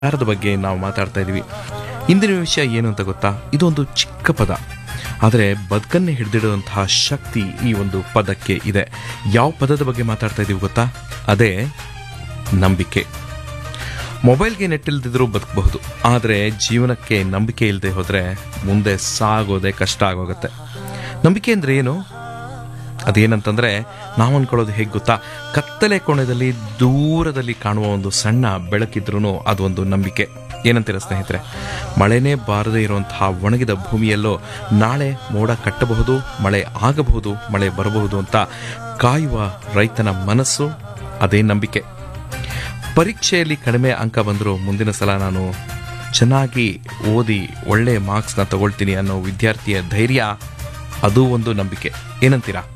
ವಿಚಾರದ ಬಗ್ಗೆ ನಾವು ಮಾತಾಡ್ತಾ ಇದ್ದೀವಿ ಇಂದಿನ ವಿಷಯ ಏನು ಅಂತ ಗೊತ್ತಾ ಇದೊಂದು ಚಿಕ್ಕ ಪದ ಆದರೆ ಬದುಕನ್ನೇ ಹಿಡಿದಿಡುವಂತಹ ಶಕ್ತಿ ಈ ಒಂದು ಪದಕ್ಕೆ ಇದೆ ಯಾವ ಪದದ ಬಗ್ಗೆ ಮಾತಾಡ್ತಾ ಇದ್ದೀವಿ ಗೊತ್ತಾ ಅದೇ ನಂಬಿಕೆ ಮೊಬೈಲ್ಗೆ ನೆಟ್ ಇಲ್ದಿದ್ರೂ ಬದುಕಬಹುದು ಆದರೆ ಜೀವನಕ್ಕೆ ನಂಬಿಕೆ ಇಲ್ಲದೆ ಹೋದರೆ ಮುಂದೆ ಸಾಗೋದೇ ಕಷ್ಟ ಆಗೋಗುತ್ತೆ ನಂಬಿಕೆ ಅಂದರೆ ಏನು ಅದೇನಂತಂದ್ರೆ ನಾವು ಅನ್ಕೊಳ್ಳೋದು ಹೇಗೆ ಗೊತ್ತಾ ಕತ್ತಲೆ ಕೋಣದಲ್ಲಿ ದೂರದಲ್ಲಿ ಕಾಣುವ ಒಂದು ಸಣ್ಣ ಬೆಳಕಿದ್ರೂ ಅದೊಂದು ನಂಬಿಕೆ ಏನಂತೀರ ಸ್ನೇಹಿತರೆ ಮಳೆನೇ ಬಾರದೇ ಇರುವಂತಹ ಒಣಗಿದ ಭೂಮಿಯಲ್ಲೋ ನಾಳೆ ಮೋಡ ಕಟ್ಟಬಹುದು ಮಳೆ ಆಗಬಹುದು ಮಳೆ ಬರಬಹುದು ಅಂತ ಕಾಯುವ ರೈತನ ಮನಸ್ಸು ಅದೇ ನಂಬಿಕೆ ಪರೀಕ್ಷೆಯಲ್ಲಿ ಕಡಿಮೆ ಅಂಕ ಬಂದರೂ ಮುಂದಿನ ಸಲ ನಾನು ಚೆನ್ನಾಗಿ ಓದಿ ಒಳ್ಳೆ ಮಾರ್ಕ್ಸ್ನ ತಗೊಳ್ತೀನಿ ಅನ್ನೋ ವಿದ್ಯಾರ್ಥಿಯ ಧೈರ್ಯ ಅದು ಒಂದು ನಂಬಿಕೆ ಏನಂತೀರಾ